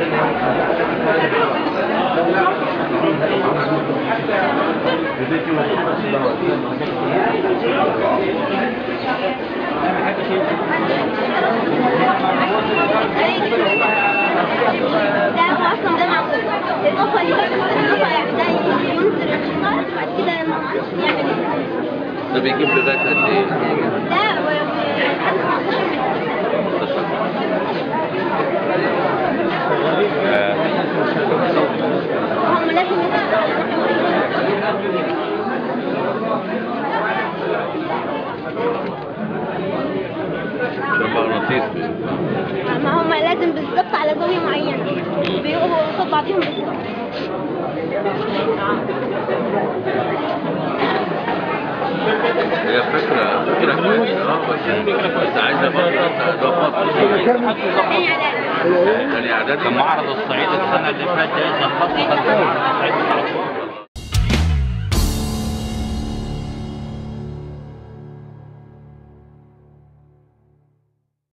ده هو اصلا ده معمول الاضافه دي بس الاضافه يعني ده ينزل الشمال وبعد كده ما اعرفش يعمل ايه ده بيجيب لغايه قد ايه؟ ده و- لحد 15 متر هم لازم ده مغناطيس ما هم لازم بالظبط على زاوية معينة بيقفوا قصاد بعضهم بالظبط هي فكره فكره كويسه اه بس بس عايزه برضه اضافات تاني عدد يعني اعداد كان معرض الصعيد السنة اللي فاتت ظبطنا الصعيد على طول